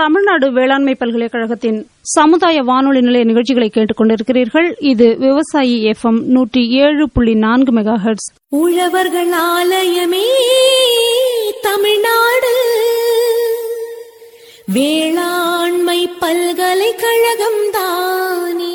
தமிழ்நாடு வேளாண்மை பல்கலைக்கழகத்தின் சமுதாய வானொலி நிலைய நிகழ்ச்சிகளை கேட்டுக் கொண்டிருக்கிறீர்கள் இது விவசாயி எஃப்எம் நூற்றி ஏழு புள்ளி நான்கு மெகா ஹெர்ட்ஸ் உழவர்கள் ஆலயமே தமிழ்நாடு வேளாண்மை பல்கலைக்கழகம் தானே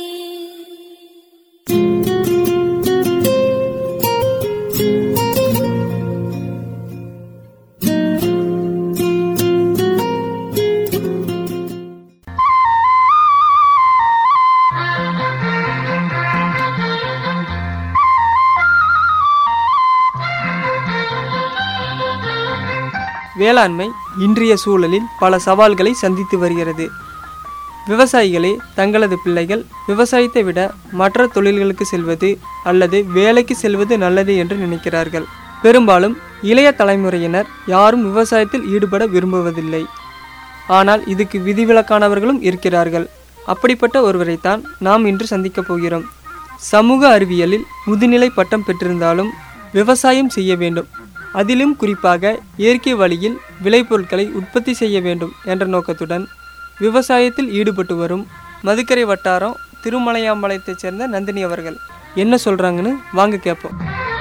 வேளாண்மை இன்றைய சூழலில் பல சவால்களை சந்தித்து வருகிறது விவசாயிகளே தங்களது பிள்ளைகள் விவசாயத்தை விட மற்ற தொழில்களுக்கு செல்வது அல்லது வேலைக்கு செல்வது நல்லது என்று நினைக்கிறார்கள் பெரும்பாலும் இளைய தலைமுறையினர் யாரும் விவசாயத்தில் ஈடுபட விரும்புவதில்லை ஆனால் இதுக்கு விதிவிலக்கானவர்களும் இருக்கிறார்கள் அப்படிப்பட்ட ஒருவரைத்தான் நாம் இன்று சந்திக்கப் போகிறோம் சமூக அறிவியலில் முதுநிலை பட்டம் பெற்றிருந்தாலும் விவசாயம் செய்ய வேண்டும் அதிலும் குறிப்பாக இயற்கை வழியில் விளைபொருட்களை உற்பத்தி செய்ய வேண்டும் என்ற நோக்கத்துடன் விவசாயத்தில் ஈடுபட்டு வரும் மதுக்கரை வட்டாரம் திருமலையாம்பாளையத்தைச் சேர்ந்த நந்தினி அவர்கள் என்ன சொல்றாங்கன்னு வாங்க கேட்போம்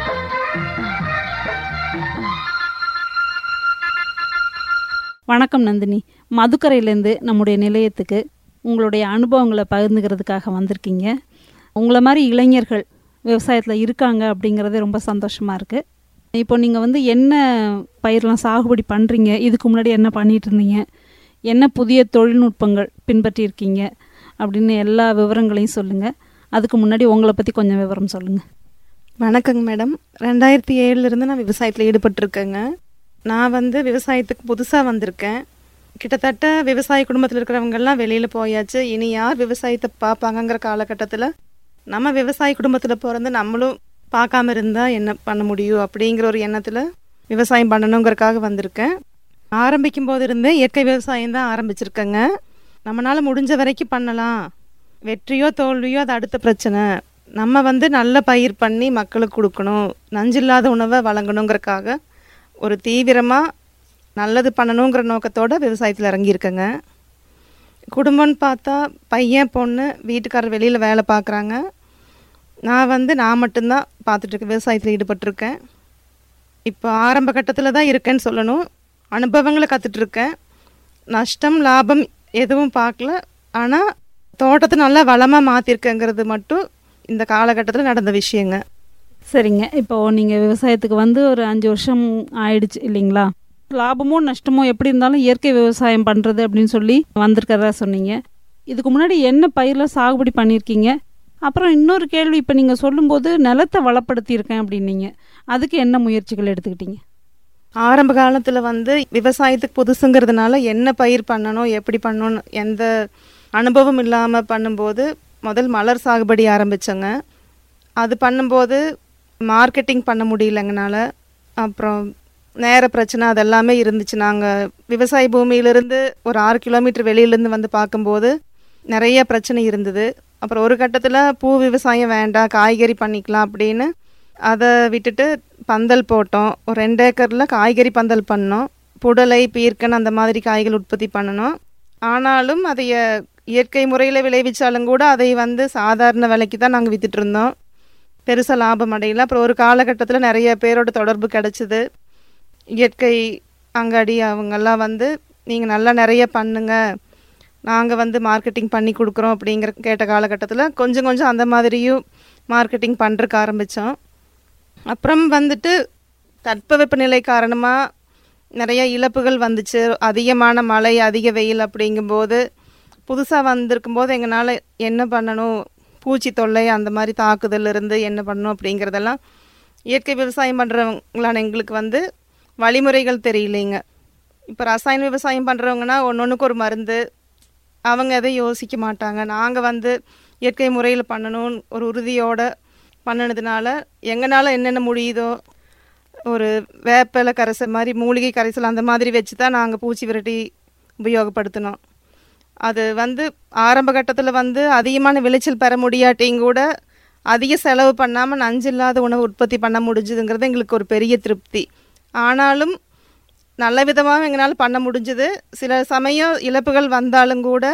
வணக்கம் நந்தினி மதுக்கரையிலேருந்து நம்முடைய நிலையத்துக்கு உங்களுடைய அனுபவங்களை பகிர்ந்துக்கிறதுக்காக வந்திருக்கீங்க உங்களை மாதிரி இளைஞர்கள் விவசாயத்தில் இருக்காங்க அப்படிங்கிறதே ரொம்ப சந்தோஷமாக இருக்குது இப்போ நீங்கள் வந்து என்ன பயிரெலாம் சாகுபடி பண்ணுறீங்க இதுக்கு முன்னாடி என்ன பண்ணிட்டு இருந்தீங்க என்ன புதிய தொழில்நுட்பங்கள் பின்பற்றியிருக்கீங்க அப்படின்னு எல்லா விவரங்களையும் சொல்லுங்கள் அதுக்கு முன்னாடி உங்களை பற்றி கொஞ்சம் விவரம் சொல்லுங்கள் வணக்கங்க மேடம் ரெண்டாயிரத்தி ஏழுலேருந்து நான் விவசாயத்தில் ஈடுபட்டிருக்கேங்க நான் வந்து விவசாயத்துக்கு புதுசாக வந்திருக்கேன் கிட்டத்தட்ட விவசாய குடும்பத்தில் இருக்கிறவங்கெல்லாம் வெளியில் போயாச்சு இனி யார் விவசாயத்தை பார்ப்பாங்கங்கிற காலகட்டத்தில் நம்ம விவசாய குடும்பத்தில் பிறந்து நம்மளும் பார்க்காம இருந்தால் என்ன பண்ண முடியும் அப்படிங்கிற ஒரு எண்ணத்தில் விவசாயம் பண்ணணுங்கிறக்காக வந்திருக்கேன் ஆரம்பிக்கும் போது இருந்தே இயற்கை விவசாயம் தான் ஆரம்பிச்சிருக்கேங்க நம்மளால் முடிஞ்ச வரைக்கும் பண்ணலாம் வெற்றியோ தோல்வியோ அது அடுத்த பிரச்சனை நம்ம வந்து நல்ல பயிர் பண்ணி மக்களுக்கு கொடுக்கணும் நஞ்சில்லாத உணவை வழங்கணுங்கிறக்காக ஒரு தீவிரமாக நல்லது பண்ணணுங்கிற நோக்கத்தோட விவசாயத்தில் இறங்கியிருக்கேங்க குடும்பம்னு பார்த்தா பையன் பொண்ணு வீட்டுக்காரர் வெளியில் வேலை பார்க்குறாங்க நான் வந்து நான் மட்டும்தான் பார்த்துட்ருக்கேன் விவசாயத்தில் ஈடுபட்டிருக்கேன் இப்போ ஆரம்ப கட்டத்தில் தான் இருக்கேன்னு சொல்லணும் அனுபவங்களை கற்றுட்ருக்கேன் நஷ்டம் லாபம் எதுவும் பார்க்கல ஆனால் தோட்டத்தை நல்லா வளமாக மாற்றிருக்கேங்கிறது மட்டும் இந்த காலகட்டத்தில் நடந்த விஷயங்க சரிங்க இப்போ நீங்கள் விவசாயத்துக்கு வந்து ஒரு அஞ்சு வருஷம் ஆயிடுச்சு இல்லைங்களா லாபமோ நஷ்டமோ எப்படி இருந்தாலும் இயற்கை விவசாயம் பண்ணுறது அப்படின்னு சொல்லி வந்திருக்கிறதா சொன்னீங்க இதுக்கு முன்னாடி என்ன பயிரில் சாகுபடி பண்ணியிருக்கீங்க அப்புறம் இன்னொரு கேள்வி இப்போ நீங்கள் சொல்லும்போது நிலத்தை வளப்படுத்தியிருக்கேன் அப்படின்னீங்க அதுக்கு என்ன முயற்சிகள் எடுத்துக்கிட்டீங்க ஆரம்ப காலத்தில் வந்து விவசாயத்துக்கு புதுசுங்கிறதுனால என்ன பயிர் பண்ணணும் எப்படி பண்ணணும் எந்த அனுபவம் இல்லாமல் பண்ணும்போது முதல் மலர் சாகுபடி ஆரம்பித்தோங்க அது பண்ணும்போது மார்க்கெட்டிங் பண்ண முடியலங்கனால அப்புறம் நேர பிரச்சனை அதெல்லாமே இருந்துச்சு நாங்கள் விவசாய பூமியிலிருந்து ஒரு ஆறு கிலோமீட்டர் வெளியிலேருந்து வந்து பார்க்கும்போது நிறைய பிரச்சனை இருந்தது அப்புறம் ஒரு கட்டத்தில் பூ விவசாயம் வேண்டாம் காய்கறி பண்ணிக்கலாம் அப்படின்னு அதை விட்டுட்டு பந்தல் போட்டோம் ஒரு ரெண்டு ஏக்கரில் காய்கறி பந்தல் பண்ணோம் புடலை பீர்க்கன் அந்த மாதிரி காய்கள் உற்பத்தி பண்ணணும் ஆனாலும் அதைய இயற்கை முறையில் விளைவிச்சாலும் கூட அதை வந்து சாதாரண விலைக்கு தான் நாங்கள் வித்துட்டு இருந்தோம் பெருசாக லாபம் அடையல அப்புறம் ஒரு காலகட்டத்தில் நிறைய பேரோட தொடர்பு கிடச்சிது இயற்கை அங்காடி அவங்கெல்லாம் வந்து நீங்கள் நல்லா நிறைய பண்ணுங்க நாங்கள் வந்து மார்க்கெட்டிங் பண்ணி கொடுக்குறோம் அப்படிங்கிற கேட்ட காலகட்டத்தில் கொஞ்சம் கொஞ்சம் அந்த மாதிரியும் மார்க்கெட்டிங் பண்ணுறக்கு ஆரம்பித்தோம் அப்புறம் வந்துட்டு தட்பவெப்பநிலை காரணமாக நிறைய இழப்புகள் வந்துச்சு அதிகமான மழை அதிக வெயில் அப்படிங்கும்போது புதுசாக வந்திருக்கும்போது எங்களால் என்ன பண்ணணும் பூச்சி தொல்லை அந்த மாதிரி தாக்குதல் இருந்து என்ன பண்ணணும் அப்படிங்கிறதெல்லாம் இயற்கை விவசாயம் பண்ணுறவங்களான எங்களுக்கு வந்து வழிமுறைகள் தெரியலைங்க இப்போ ரசாயன விவசாயம் பண்ணுறவங்கன்னா ஒன்று ஒன்றுக்கு ஒரு மருந்து அவங்க எதை யோசிக்க மாட்டாங்க நாங்கள் வந்து இயற்கை முறையில் பண்ணணும்னு ஒரு உறுதியோடு பண்ணினதுனால எங்களால் என்னென்ன முடியுதோ ஒரு வேப்பிலை கரைசல் மாதிரி மூலிகை கரைசல் அந்த மாதிரி வச்சு தான் நாங்கள் பூச்சி விரட்டி உபயோகப்படுத்தினோம் அது வந்து ஆரம்ப கட்டத்தில் வந்து அதிகமான விளைச்சல் பெற முடியாட்டியும் கூட அதிக செலவு பண்ணாமல் நஞ்சு இல்லாத உணவு உற்பத்தி பண்ண முடிஞ்சுதுங்கிறது எங்களுக்கு ஒரு பெரிய திருப்தி ஆனாலும் நல்ல விதமாக எங்களால் பண்ண முடிஞ்சுது சில சமயம் இழப்புகள் வந்தாலும் கூட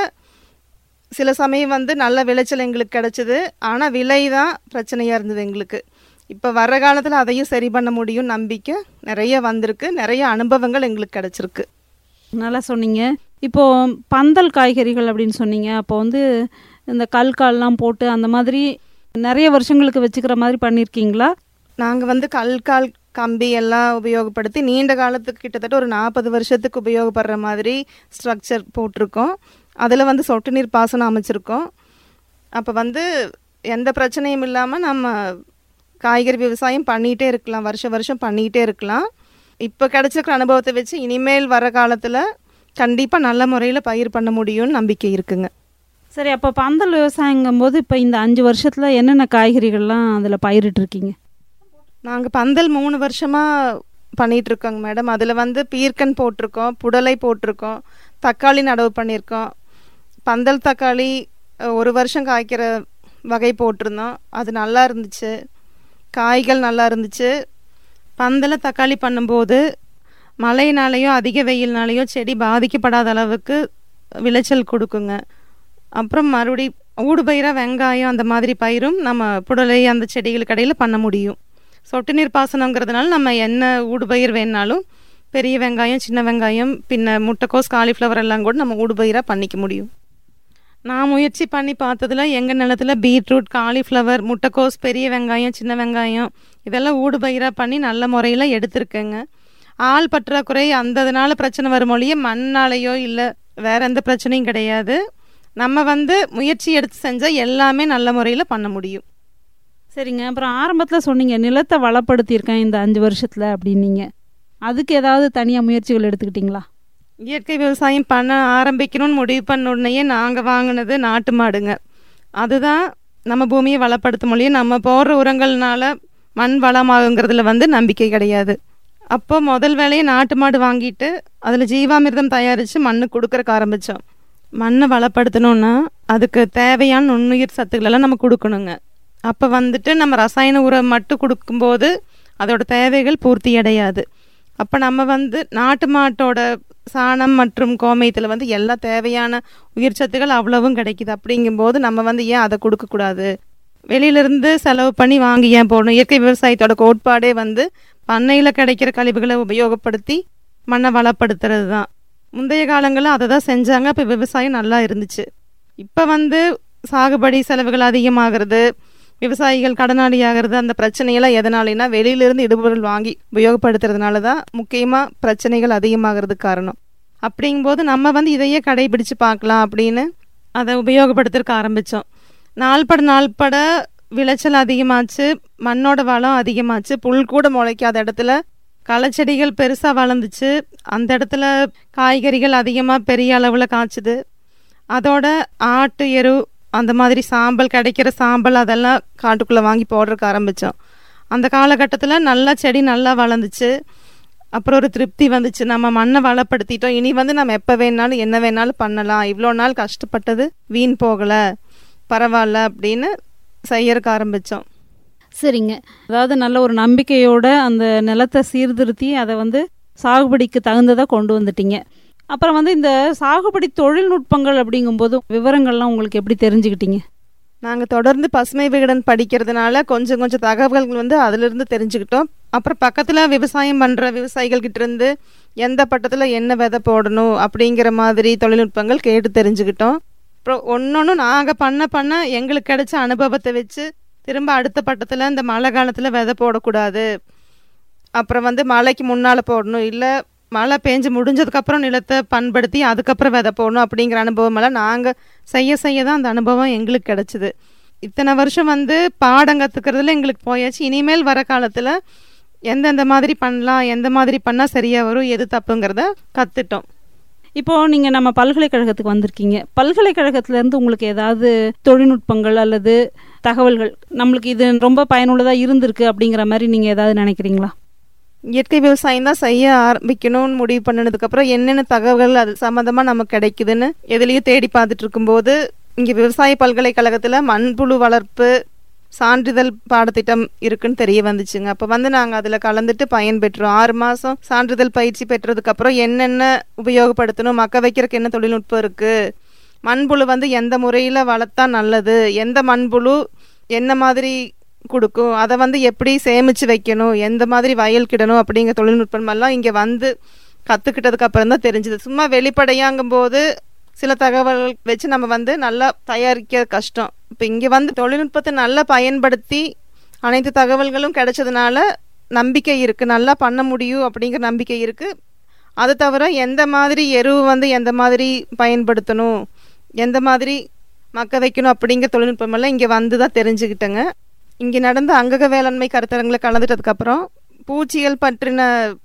சில சமயம் வந்து நல்ல விளைச்சல் எங்களுக்கு கிடச்சிது ஆனால் விலை தான் பிரச்சனையாக இருந்தது எங்களுக்கு இப்போ வர்ற காலத்தில் அதையும் சரி பண்ண முடியும் நம்பிக்கை நிறைய வந்திருக்கு நிறைய அனுபவங்கள் எங்களுக்கு கிடச்சிருக்கு நல்லா சொன்னீங்க இப்போ பந்தல் காய்கறிகள் அப்படின்னு சொன்னீங்க அப்போ வந்து இந்த கல்கால்லாம் போட்டு அந்த மாதிரி நிறைய வருஷங்களுக்கு வச்சுக்கிற மாதிரி பண்ணியிருக்கீங்களா நாங்கள் வந்து கல்கால் கம்பி எல்லாம் உபயோகப்படுத்தி நீண்ட காலத்துக்கு கிட்டத்தட்ட ஒரு நாற்பது வருஷத்துக்கு உபயோகப்படுற மாதிரி ஸ்ட்ரக்சர் போட்டிருக்கோம் அதில் வந்து சொட்டு நீர் பாசனம் அமைச்சிருக்கோம் அப்போ வந்து எந்த பிரச்சனையும் இல்லாமல் நம்ம காய்கறி விவசாயம் பண்ணிகிட்டே இருக்கலாம் வருஷம் வருஷம் பண்ணிக்கிட்டே இருக்கலாம் இப்போ கிடச்சிருக்கிற அனுபவத்தை வச்சு இனிமேல் வர காலத்தில் கண்டிப்பாக நல்ல முறையில் பயிர் பண்ண முடியும்னு நம்பிக்கை இருக்குங்க சரி அப்போ பந்தல் விவசாயங்கும்போது இப்போ இந்த அஞ்சு வருஷத்தில் என்னென்ன காய்கறிகள்லாம் அதில் பயிரிட்டிருக்கீங்க நாங்கள் பந்தல் மூணு வருஷமாக பண்ணிகிட்டு இருக்கோங்க மேடம் அதில் வந்து பீர்க்கன் போட்டிருக்கோம் புடலை போட்டிருக்கோம் தக்காளி நடவு பண்ணியிருக்கோம் பந்தல் தக்காளி அஹ், ஒரு வருஷம் காய்க்கிற வகை போட்டிருந்தோம் அது நல்லா இருந்துச்சு காய்கள் நல்லா இருந்துச்சு பந்தல தக்காளி பண்ணும்போது மழையினாலேயோ அதிக வெயில்னாலேயோ செடி பாதிக்கப்படாத அளவுக்கு விளைச்சல் கொடுக்குங்க அப்புறம் மறுபடி ஊடுபயிராக வெங்காயம் அந்த மாதிரி பயிரும் நம்ம புடலை அந்த செடிகளுக்கு இடையில் பண்ண முடியும் சொட்டு நீர் பாசனங்கிறதுனால நம்ம என்ன ஊடுபயிர் வேணாலும் பெரிய வெங்காயம் சின்ன வெங்காயம் பின்ன முட்டைக்கோஸ் காலிஃப்ளவர் எல்லாம் கூட நம்ம ஊடுபயிராக பண்ணிக்க முடியும் நான் முயற்சி பண்ணி பார்த்ததுல எங்கள் நிலத்துல பீட்ரூட் காலிஃப்ளவர் முட்டைக்கோஸ் பெரிய வெங்காயம் சின்ன வெங்காயம் இதெல்லாம் ஊடுபயிராக பண்ணி நல்ல முறையில் எடுத்திருக்கேங்க ஆள் பற்றாக்குறை அந்த இதனால பிரச்சனை வரும் மொழியே மண்ணாலேயோ இல்லை வேற எந்த பிரச்சனையும் கிடையாது நம்ம வந்து முயற்சி எடுத்து செஞ்சால் எல்லாமே நல்ல முறையில் பண்ண முடியும் சரிங்க அப்புறம் ஆரம்பத்தில் சொன்னீங்க நிலத்தை வளப்படுத்தியிருக்கேன் இந்த அஞ்சு வருஷத்தில் அப்படின்னீங்க அதுக்கு ஏதாவது தனியாக முயற்சிகள் எடுத்துக்கிட்டிங்களா இயற்கை விவசாயம் பண்ண ஆரம்பிக்கணும்னு முடிவு பண்ண உடனேயே நாங்கள் வாங்கினது நாட்டு மாடுங்க அதுதான் நம்ம பூமியை வளப்படுத்த முடியும் நம்ம போடுற உரங்கள்னால மண் வளமாகுங்கிறதுல வந்து நம்பிக்கை கிடையாது அப்போ முதல் வேலையை நாட்டு மாடு வாங்கிட்டு அதில் ஜீவாமிர்தம் தயாரித்து மண்ணு கொடுக்கறக்கு ஆரம்பித்தோம் மண்ணை வளப்படுத்தணும்னா அதுக்கு தேவையான நுண்ணுயிர் சத்துக்களெல்லாம் நம்ம கொடுக்கணுங்க அப்போ வந்துட்டு நம்ம ரசாயன உரம் மட்டும் கொடுக்கும்போது அதோட தேவைகள் பூர்த்தி அடையாது அப்போ நம்ம வந்து நாட்டு மாட்டோட சாணம் மற்றும் கோமயத்தில் வந்து எல்லா தேவையான உயிர் சத்துக்கள் அவ்வளவும் கிடைக்குது அப்படிங்கும்போது நம்ம வந்து ஏன் அதை கொடுக்கக்கூடாது வெளியிலிருந்து செலவு பண்ணி வாங்கி ஏன் போடணும் இயற்கை விவசாயத்தோட கோட்பாடே வந்து பண்ணையில் கிடைக்கிற கழிவுகளை உபயோகப்படுத்தி மண்ணை வளப்படுத்துறது தான் முந்தைய காலங்களில் அதை தான் செஞ்சாங்க அப்போ விவசாயம் நல்லா இருந்துச்சு இப்போ வந்து சாகுபடி செலவுகள் அதிகமாகிறது விவசாயிகள் கடனாளி ஆகிறது அந்த பிரச்சனையெல்லாம் எதனாலனா வெளியிலிருந்து இடுபொருள் வாங்கி உபயோகப்படுத்துறதுனால தான் முக்கியமாக பிரச்சனைகள் அதிகமாகிறதுக்கு காரணம் அப்படிங்கும்போது நம்ம வந்து இதையே கடைபிடிச்சு பார்க்கலாம் அப்படின்னு அதை உபயோகப்படுத்துறதுக்கு ஆரம்பித்தோம் நாள்பட நாள்பட விளைச்சல் அதிகமாச்சு மண்ணோட வளம் அதிகமாச்சு புல் கூட முளைக்காத இடத்துல களச்செடிகள் பெருசாக வளர்ந்துச்சு அந்த இடத்துல காய்கறிகள் அதிகமாக பெரிய அளவில் காய்ச்சுது அதோட ஆட்டு எரு அந்த மாதிரி சாம்பல் கிடைக்கிற சாம்பல் அதெல்லாம் காட்டுக்குள்ளே வாங்கி போடுறதுக்கு ஆரம்பித்தோம் அந்த காலகட்டத்தில் நல்லா செடி நல்லா வளர்ந்துச்சு அப்புறம் ஒரு திருப்தி வந்துச்சு நம்ம மண்ணை வளப்படுத்திட்டோம் இனி வந்து நம்ம எப்போ வேணாலும் என்ன வேணாலும் பண்ணலாம் இவ்வளோ நாள் கஷ்டப்பட்டது வீண் போகலை பரவாயில்ல அப்படின்னு செய்யறதுக்கு ஆரம்பித்தோம் சரிங்க அதாவது நல்ல ஒரு நம்பிக்கையோட அந்த நிலத்தை சீர்திருத்தி அதை வந்து சாகுபடிக்கு தகுந்ததை கொண்டு வந்துட்டீங்க அப்புறம் வந்து இந்த சாகுபடி தொழில்நுட்பங்கள் அப்படிங்கும்போது விவரங்கள்லாம் உங்களுக்கு எப்படி தெரிஞ்சுக்கிட்டீங்க நாங்கள் தொடர்ந்து பசுமை விகடன் படிக்கிறதுனால கொஞ்சம் கொஞ்சம் தகவல்கள் வந்து அதிலிருந்து தெரிஞ்சுக்கிட்டோம் அப்புறம் பக்கத்தில் விவசாயம் பண்ணுற விவசாயிகள் கிட்ட இருந்து எந்த பட்டத்தில் என்ன விதை போடணும் அப்படிங்கிற மாதிரி தொழில்நுட்பங்கள் கேட்டு தெரிஞ்சுக்கிட்டோம் அப்புறம் ஒன்று நாங்கள் பண்ண பண்ண எங்களுக்கு கிடைச்ச அனுபவத்தை வச்சு திரும்ப அடுத்த பட்டத்தில் இந்த மழை காலத்தில் விதை போடக்கூடாது அப்புறம் வந்து மழைக்கு முன்னால் போடணும் இல்லை மழை பேஞ்சு முடிஞ்சதுக்கப்புறம் நிலத்தை பண்படுத்தி அதுக்கப்புறம் விதை போடணும் அப்படிங்கிற அனுபவம் எல்லாம் நாங்கள் செய்ய செய்ய தான் அந்த அனுபவம் எங்களுக்கு கிடச்சிது இத்தனை வருஷம் வந்து பாடம் கற்றுக்கிறதுல எங்களுக்கு போயாச்சு இனிமேல் வர காலத்தில் எந்தெந்த மாதிரி பண்ணலாம் எந்த மாதிரி பண்ணால் சரியாக வரும் எது தப்புங்கிறத கற்றுட்டோம் இப்போது நீங்கள் நம்ம பல்கலைக்கழகத்துக்கு வந்திருக்கீங்க பல்கலைக்கழகத்திலேருந்து உங்களுக்கு ஏதாவது தொழில்நுட்பங்கள் அல்லது தகவல்கள் நம்மளுக்கு இது ரொம்ப பயனுள்ளதாக இருந்திருக்கு அப்படிங்கிற மாதிரி நீங்கள் ஏதாவது நினைக்கிறீங்களா இயற்கை விவசாயம் தான் செய்ய ஆரம்பிக்கணும்னு முடிவு பண்ணினதுக்கப்புறம் என்னென்ன தகவல்கள் அது சம்மந்தமாக நமக்கு கிடைக்குதுன்னு எதுலேயும் தேடி பார்த்துட்டு இருக்கும்போது இங்கே விவசாய பல்கலைக்கழகத்தில் மண்புழு வளர்ப்பு சான்றிதழ் பாடத்திட்டம் இருக்குன்னு தெரிய வந்துச்சுங்க அப்போ வந்து நாங்கள் அதில் கலந்துட்டு பயன் பெற்றோம் ஆறு மாதம் சான்றிதழ் பயிற்சி பெற்றதுக்கப்புறம் என்னென்ன உபயோகப்படுத்தணும் மக்க வைக்கிறதுக்கு என்ன தொழில்நுட்பம் இருக்குது மண்புழு வந்து எந்த முறையில் வளர்த்தா நல்லது எந்த மண்புழு என்ன மாதிரி கொடுக்கும் அதை வந்து எப்படி சேமித்து வைக்கணும் எந்த மாதிரி வயல் கிடணும் அப்படிங்கிற தொழில்நுட்பமெல்லாம் இங்கே வந்து கற்றுக்கிட்டதுக்கு அப்புறம் தான் தெரிஞ்சுது சும்மா வெளிப்படையாங்கும் போது சில தகவல்கள் வச்சு நம்ம வந்து நல்லா தயாரிக்க கஷ்டம் இப்போ இங்கே வந்து தொழில்நுட்பத்தை நல்லா பயன்படுத்தி அனைத்து தகவல்களும் கிடைச்சதுனால நம்பிக்கை இருக்குது நல்லா பண்ண முடியும் அப்படிங்கிற நம்பிக்கை இருக்குது அது தவிர எந்த மாதிரி எருவு வந்து எந்த மாதிரி பயன்படுத்தணும் எந்த மாதிரி மக்க வைக்கணும் அப்படிங்கிற தொழில்நுட்பமெல்லாம் இங்கே வந்து தான் தெரிஞ்சுக்கிட்டேங்க இங்கே நடந்த அங்கக வேளாண்மை கருத்தரங்களை கலந்துட்டதுக்கப்புறம் பூச்சிகள் பற்றின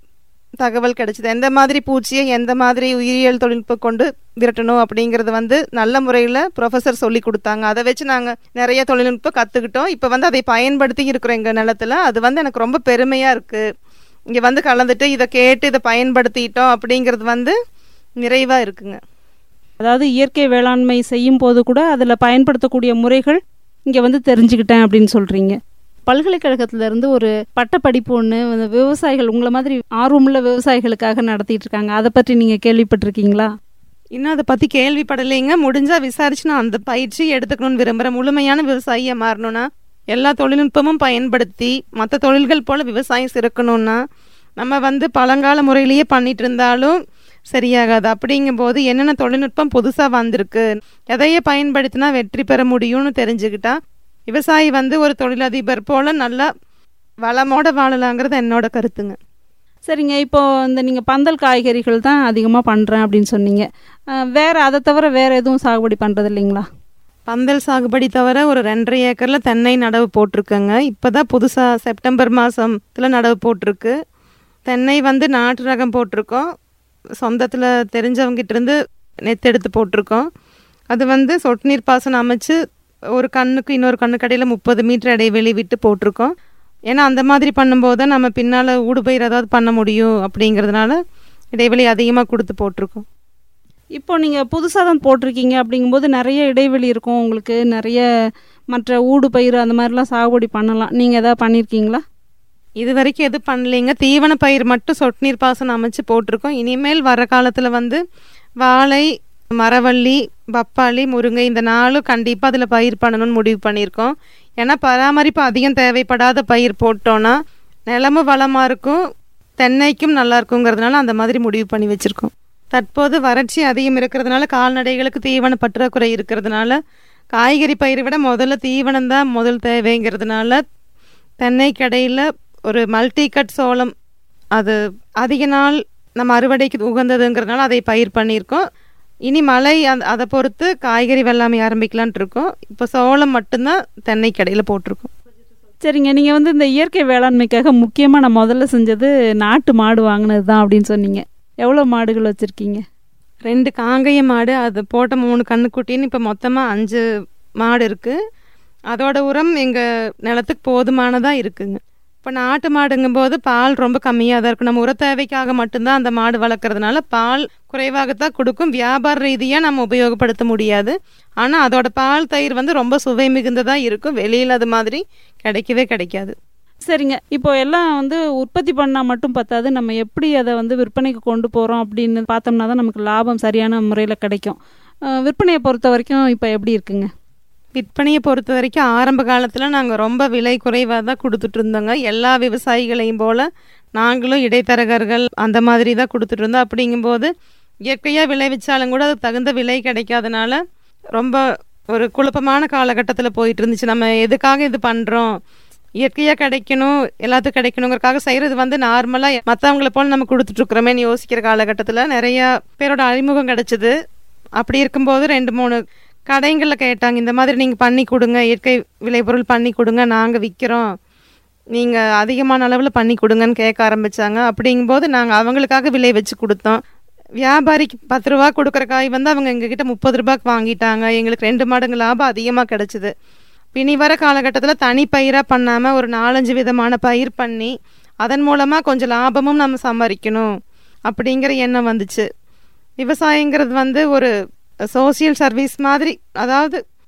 தகவல் கிடைச்சிது எந்த மாதிரி பூச்சியை எந்த மாதிரி உயிரியல் தொழில்நுட்பம் கொண்டு விரட்டணும் அப்படிங்கிறது வந்து நல்ல முறையில் ப்ரொஃபஸர் சொல்லி கொடுத்தாங்க அதை வச்சு நாங்கள் நிறைய தொழில்நுட்பம் கற்றுக்கிட்டோம் இப்போ வந்து அதை பயன்படுத்தி இருக்கிறோம் எங்கள் நிலத்துல அது வந்து எனக்கு ரொம்ப பெருமையாக இருக்குது இங்கே வந்து கலந்துட்டு இதை கேட்டு இதை பயன்படுத்திட்டோம் அப்படிங்கிறது வந்து நிறைவாக இருக்குங்க அதாவது இயற்கை வேளாண்மை செய்யும் போது கூட அதில் பயன்படுத்தக்கூடிய முறைகள் இங்கே வந்து தெரிஞ்சுக்கிட்டேன் அப்படின்னு சொல்கிறீங்க பல்கலைக்கழகத்திலேருந்து ஒரு பட்டப்படிப்பு ஒன்று வந்து விவசாயிகள் உங்களை மாதிரி ஆர்வமுள்ள விவசாயிகளுக்காக நடத்திட்டு இருக்காங்க அதை பற்றி நீங்கள் கேள்விப்பட்டிருக்கீங்களா இன்னும் அதை பற்றி கேள்விப்படலைங்க முடிஞ்சா விசாரிச்சு நான் அந்த பயிற்சி எடுத்துக்கணும்னு விரும்புகிறேன் முழுமையான விவசாயியாக மாறணும்னா எல்லா தொழில்நுட்பமும் பயன்படுத்தி மற்ற தொழில்கள் போல் விவசாயம் சிறக்கணும்னா நம்ம வந்து பழங்கால முறையிலேயே பண்ணிட்டு இருந்தாலும் சரியாகாது அப்படிங்கும்போது என்னென்ன தொழில்நுட்பம் புதுசாக வந்திருக்கு எதையே பயன்படுத்தினா வெற்றி பெற முடியும்னு தெரிஞ்சுக்கிட்டா விவசாயி வந்து ஒரு தொழிலதிபர் போல் நல்லா வளமோட வாழலாங்கிறது என்னோட கருத்துங்க சரிங்க இப்போ இந்த நீங்கள் பந்தல் காய்கறிகள் தான் அதிகமாக பண்ணுறேன் அப்படின்னு சொன்னீங்க அஹ், வேற அதை தவிர வேற எதுவும் சாகுபடி பண்ணுறது இல்லைங்களா பந்தல் சாகுபடி தவிர ஒரு ரெண்டரை ஏக்கரில் தென்னை நடவு போட்டிருக்கேங்க இப்போ தான் புதுசாக செப்டம்பர் மாதத்துல நடவு போட்டிருக்கு தென்னை வந்து நாட்டு ரகம் போட்டிருக்கோம் சொந்தத்தில் தெரிஞ்சவங்கிட்ட இருந்து நெத்து எடுத்து போட்டிருக்கோம் அது வந்து சொட்டு நீர் பாசனம் அமைச்சு ஒரு கண்ணுக்கு இன்னொரு கண்ணுக்கு இடையில முப்பது மீட்டர் இடைவெளி விட்டு போட்டிருக்கோம் ஏன்னா அந்த மாதிரி பண்ணும்போது தான் நம்ம பின்னால் ஊடுபயிர் ஏதாவது பண்ண முடியும் அப்படிங்கிறதுனால இடைவெளி அதிகமாக கொடுத்து போட்டிருக்கோம் இப்போ நீங்கள் புதுசாக தான் போட்டிருக்கீங்க அப்படிங்கும்போது நிறைய இடைவெளி இருக்கும் உங்களுக்கு நிறைய மற்ற ஊடு பயிர் அந்த மாதிரிலாம் சாகுபடி பண்ணலாம் நீங்கள் எதாவது பண்ணியிருக்கீங்களா இது வரைக்கும் எதுவும் பண்ணலைங்க தீவன பயிர் மட்டும் சொட்டு நீர் பாசனம் அமைச்சு போட்டிருக்கோம் இனிமேல் வர காலத்தில் வந்து வாழை மரவள்ளி பப்பாளி முருங்கை இந்த நாளும் கண்டிப்பாக அதில் பயிர் பண்ணணும்னு முடிவு பண்ணியிருக்கோம் ஏன்னா பராமரிப்பு அதிகம் தேவைப்படாத பயிர் போட்டோன்னா நிலமும் வளமாக இருக்கும் தென்னைக்கும் நல்லா இருக்குங்கிறதுனால அந்த மாதிரி முடிவு பண்ணி வச்சுருக்கோம் தற்போது வறட்சி அதிகம் இருக்கிறதுனால கால்நடைகளுக்கு தீவன பற்றாக்குறை இருக்கிறதுனால காய்கறி பயிரை விட முதல்ல தீவனம் தான் முதல் தேவைங்கிறதுனால தென்னை கடையில் ஒரு மல்டி கட் சோளம் அது அதிக நாள் நம்ம அறுவடைக்கு உகந்ததுங்கிறதுனால அதை பயிர் பண்ணியிருக்கோம் இனி மழை அந்த அதை பொறுத்து காய்கறி வெள்ளாமை ஆரம்பிக்கலான்ட்டு இருக்கோம் இப்போ சோளம் மட்டும்தான் தென்னை கடையில் போட்டிருக்கோம் சரிங்க நீங்கள் வந்து இந்த இயற்கை வேளாண்மைக்காக முக்கியமாக நான் முதல்ல செஞ்சது நாட்டு மாடு வாங்கினது தான் அப்படின்னு சொன்னீங்க எவ்வளோ மாடுகள் வச்சுருக்கீங்க ரெண்டு காங்கேய மாடு அது போட்ட மூணு கண்ணுக்குட்டின்னு இப்போ மொத்தமாக அஞ்சு மாடு இருக்குது அதோட உரம் எங்கள் நிலத்துக்கு போதுமானதாக இருக்குங்க இப்போ நாட்டு மாடுங்கும்போது பால் ரொம்ப கம்மியாக தான் இருக்கும் நம்ம உர தேவைக்காக மட்டும்தான் அந்த மாடு வளர்க்குறதுனால பால் குறைவாகத்தான் கொடுக்கும் வியாபார ரீதியாக நம்ம உபயோகப்படுத்த முடியாது ஆனால் அதோட பால் தயிர் வந்து ரொம்ப சுவை மிகுந்ததாக இருக்கும் வெளியில் அது மாதிரி கிடைக்கவே கிடைக்காது சரிங்க இப்போ எல்லாம் வந்து உற்பத்தி பண்ணால் மட்டும் பத்தாது நம்ம எப்படி அதை வந்து விற்பனைக்கு கொண்டு போகிறோம் அப்படின்னு பார்த்தோம்னா தான் நமக்கு லாபம் சரியான முறையில் கிடைக்கும் அஹ் விற்பனையை பொறுத்த வரைக்கும் இப்போ எப்படி இருக்குங்க விற்பனையை பொறுத்த வரைக்கும் ஆரம்ப காலத்தில் நாங்கள் ரொம்ப விலை குறைவாக தான் கொடுத்துட்டு இருந்தோங்க எல்லா விவசாயிகளையும் போல் நாங்களும் இடைத்தரகர்கள் அந்த மாதிரி தான் கொடுத்துட்டு இருந்தோம் அப்படிங்கும்போது இயற்கையாக விளைவிச்சாலும் கூட அது தகுந்த விலை கிடைக்காதனால ரொம்ப ஒரு குழப்பமான காலகட்டத்தில் போயிட்டு இருந்துச்சு நம்ம எதுக்காக இது பண்ணுறோம் இயற்கையாக கிடைக்கணும் எல்லாத்துக்கும் கிடைக்கணுங்கிறக்காக செய்கிறது வந்து நார்மலாக மற்றவங்கள போல் நம்ம கொடுத்துட்ருக்குறோமேன்னு யோசிக்கிற காலகட்டத்தில் நிறையா பேரோட அறிமுகம் கிடைச்சிது அப்படி இருக்கும்போது ரெண்டு மூணு கடைங்களில் கேட்டாங்க இந்த மாதிரி நீங்கள் பண்ணி கொடுங்க இயற்கை விளைபொருள் பண்ணி கொடுங்க நாங்கள் விற்கிறோம் நீங்கள் அதிகமான அளவில் பண்ணி கொடுங்கன்னு கேட்க ஆரம்பித்தாங்க அப்படிங்கும்போது நாங்கள் அவங்களுக்காக விலை வச்சு கொடுத்தோம் வியாபாரிக்கு பத்து ரூபா கொடுக்குற காய் வந்து அவங்க எங்ககிட்ட முப்பது ரூபாய்க்கு வாங்கிட்டாங்க எங்களுக்கு ரெண்டு மடங்கு லாபம் அதிகமாக கிடச்சிது இனி வர காலகட்டத்தில் தனி பயிராக பண்ணாமல் ஒரு நாலஞ்சு விதமான பயிர் பண்ணி அதன் மூலமாக கொஞ்சம் லாபமும் நம்ம சம்பாதிக்கணும் அப்படிங்கிற எண்ணம் வந்துச்சு விவசாயங்கிறது வந்து ஒரு சோசியல் சர்வீஸ் மாதிரி அதாவது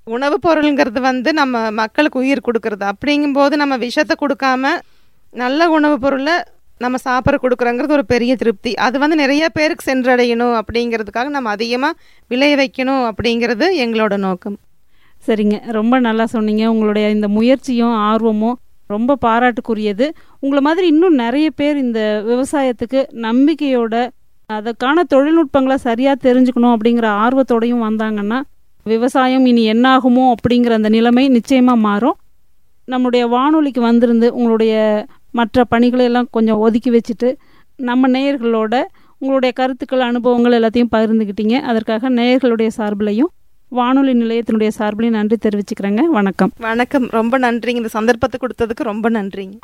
உணவுப் பொருளுங்கிறது வந்து நம்ம மக்களுக்கு உயிர் கொடுக்கறது அப்படிங்கும்போது நம்ம விஷத்தை கொடுக்காம நல்ல உணவுப் பொருளை நம்ம சாப்பிட கொடுக்குறோங்கிறது ஒரு பெரிய திருப்தி அது வந்து நிறைய பேருக்கு சென்றடையணும் அப்படிங்கிறதுக்காக நம்ம அதிகமாக விளைய வைக்கணும் அப்படிங்கிறது எங்களோட நோக்கம் சரிங்க ரொம்ப நல்லா சொன்னீங்க உங்களுடைய இந்த முயற்சியும் ஆர்வமும் ரொம்ப பாராட்டுக்குரியது உங்களை மாதிரி இன்னும் நிறைய பேர் இந்த விவசாயத்துக்கு நம்பிக்கையோட அதுக்கான தொழில்நுட்பங்களை சரியாக தெரிஞ்சுக்கணும் அப்படிங்கிற ஆர்வத்தோடையும் வந்தாங்கன்னா விவசாயம் இனி என்னாகுமோ அப்படிங்கிற அந்த நிலைமை நிச்சயமாக மாறும் நம்முடைய வானொலிக்கு வந்திருந்து உங்களுடைய மற்ற பணிகளை எல்லாம் கொஞ்சம் ஒதுக்கி வச்சுட்டு நம்ம நேயர்களோட உங்களுடைய கருத்துக்கள் அனுபவங்கள் எல்லாத்தையும் பகிர்ந்துக்கிட்டீங்க அதற்காக நேயர்களுடைய சார்பிலையும் வானொலி நிலையத்தினுடைய சார்பிலையும் நன்றி தெரிவிச்சுக்கிறேங்க வணக்கம் வணக்கம் ரொம்ப நன்றிங்க இந்த சந்தர்ப்பத்தை கொடுத்ததுக்கு ரொம்ப நன்றிங்க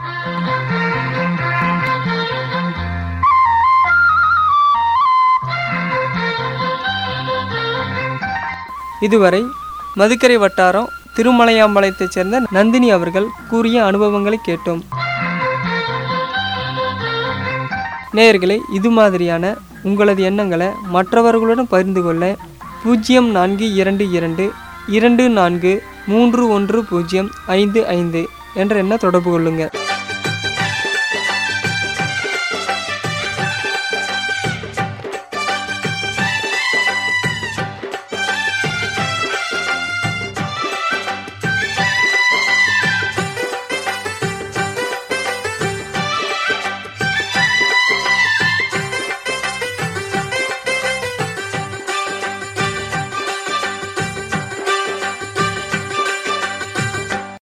இதுவரை மதுக்கரை வட்டாரம் திருமலையாம்பாளையத்தைச் சேர்ந்த நந்தினி அவர்கள் கூறிய அனுபவங்களை கேட்டோம் நேயர்களே இது மாதிரியான உங்களது எண்ணங்களை மற்றவர்களுடன் பகிர்ந்து கொள்ள பூஜ்ஜியம் நான்கு இரண்டு இரண்டு இரண்டு நான்கு மூன்று ஒன்று பூஜ்ஜியம் ஐந்து ஐந்து என்ற எண்ண தொடர்பு கொள்ளுங்கள்